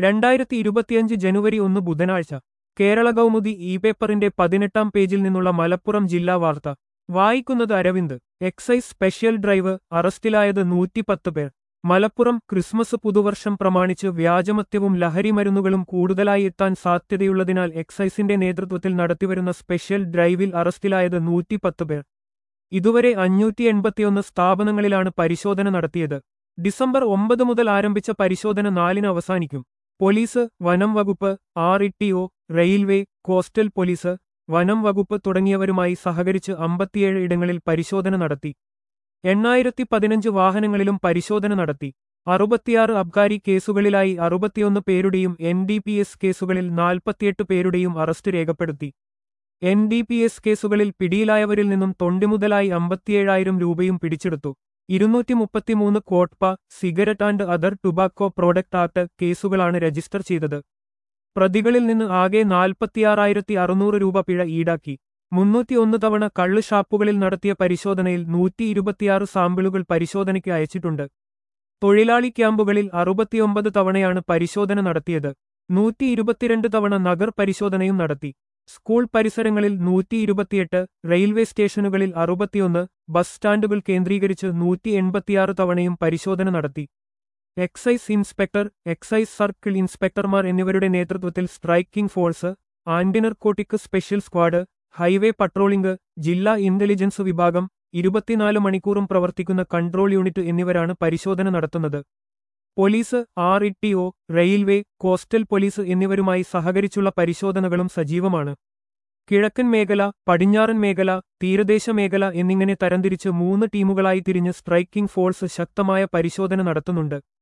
രണ്ടായിരത്തി ഇരുപത്തിയഞ്ച് ജനുവരി ഒന്ന് ബുധനാഴ്ച കേരള കൗമുദി ഇ പേപ്പറിന്റെ പതിനെട്ടാം പേജിൽ നിന്നുള്ള മലപ്പുറം ജില്ലാ വാർത്ത വായിക്കുന്നത് അരവിന്ദ് എക്സൈസ് സ്പെഷ്യൽ ഡ്രൈവ് അറസ്റ്റിലായത് നൂറ്റിപ്പത്ത് പേർ മലപ്പുറം ക്രിസ്മസ് പുതുവർഷം പ്രമാണിച്ച് വ്യാജമദ്യവും ലഹരിമരുന്നുകളും കൂടുതലായി എത്താൻ സാധ്യതയുള്ളതിനാൽ എക്സൈസിന്റെ നേതൃത്വത്തിൽ നടത്തിവരുന്ന സ്പെഷ്യൽ ഡ്രൈവിൽ അറസ്റ്റിലായത് നൂറ്റിപ്പത്ത് പേർ ഇതുവരെ അഞ്ഞൂറ്റി എൺപത്തിയൊന്ന് സ്ഥാപനങ്ങളിലാണ് പരിശോധന നടത്തിയത് ഡിസംബർ ഒമ്പത് മുതൽ ആരംഭിച്ച പരിശോധന നാലിന് അവസാനിക്കും പോലീസ് വനം വകുപ്പ് R E railway coastal police വനം വകുപ്പ് തുടങ്ങിയവരുമായി സഹകരിച്ച് അമ്പത്തിയേഴ് ഇടങ്ങളിൽ പരിശോധന നടത്തി എണ്ണായിരത്തി പതിനഞ്ച് വാഹനങ്ങളിലും പരിശോധന നടത്തി അറുപത്തിയാറ് അബ്കാരി കേസുകളിലായി അറുപത്തിയൊന്ന് പേരുടെയും എൻ ഡി പി എസ് കേസുകളിൽ നാൽപ്പത്തിയെട്ട് പേരുടെയും അറസ്റ്റ് രേഖപ്പെടുത്തി എൻ ഡി പി എസ് കേസുകളിൽ പിടിയിലായവരിൽ നിന്നും തൊണ്ടിമുതലായി അമ്പത്തിയേഴായിരം രൂപയും പിടിച്ചെടുത്തു ഇരുന്നൂറ്റി മുപ്പത്തിമൂന്ന് COTPA cigarette and other tobacco product act കേസുകളാണ് രജിസ്റ്റർ ചെയ്തത് പ്രതികളിൽ നിന്ന് ആകെ നാൽപ്പത്തിയാറായിരത്തി അറുന്നൂറ് രൂപ പിഴ ഈടാക്കി മുന്നൂറ്റിയൊന്ന് തവണ കള്ള് ഷാപ്പുകളിൽ നടത്തിയ പരിശോധനയിൽ നൂറ്റി ഇരുപത്തിയാറ് സാമ്പിളുകൾ പരിശോധനയ്ക്ക് അയച്ചിട്ടുണ്ട് തൊഴിലാളി ക്യാമ്പുകളിൽ അറുപത്തിയൊമ്പത് തവണയാണ് പരിശോധന നടത്തിയത് നൂറ്റി ഇരുപത്തിരണ്ട് തവണ നഗർ പരിശോധനയും നടത്തി സ്കൂൾ പരിസരങ്ങളിൽ നൂറ്റി ഇരുപത്തിയെട്ട് റെയിൽവേ സ്റ്റേഷനുകളിൽ അറുപത്തിയൊന്ന് ബസ് സ്റ്റാൻഡുകൾ കേന്ദ്രീകരിച്ച് നൂറ്റി എൺപത്തിയാറ് തവണയും പരിശോധന നടത്തി എക്സൈസ് ഇൻസ്പെക്ടർ എക്സൈസ് സർക്കിൾ ഇൻസ്പെക്ടർമാർ എന്നിവരുടെ നേതൃത്വത്തിൽ striking force antinarcotic special squad highway patrolling ജില്ലാ ഇന്റലിജൻസ് വിഭാഗം ഇരുപത്തിനാല് മണിക്കൂറും പ്രവർത്തിക്കുന്ന കൺട്രോൾ യൂണിറ്റ് എന്നിവരാണ് പരിശോധന നടത്തുന്നത് police R E railway coastal police എന്നിവരുമായി സഹകരിച്ചുള്ള പരിശോധനകളും സജീവമാണ് കിഴക്കൻ മേഖല പടിഞ്ഞാറൻ മേഖല തീരദേശ മേഖല എന്നിങ്ങനെ തരംതിരിച്ച് മൂന്ന് ടീമുകളായി തിരിഞ്ഞ് സ്ട്രൈക്കിംഗ് ഫോഴ്സ് ശക്തമായ പരിശോധന നടത്തുന്നുണ്ട്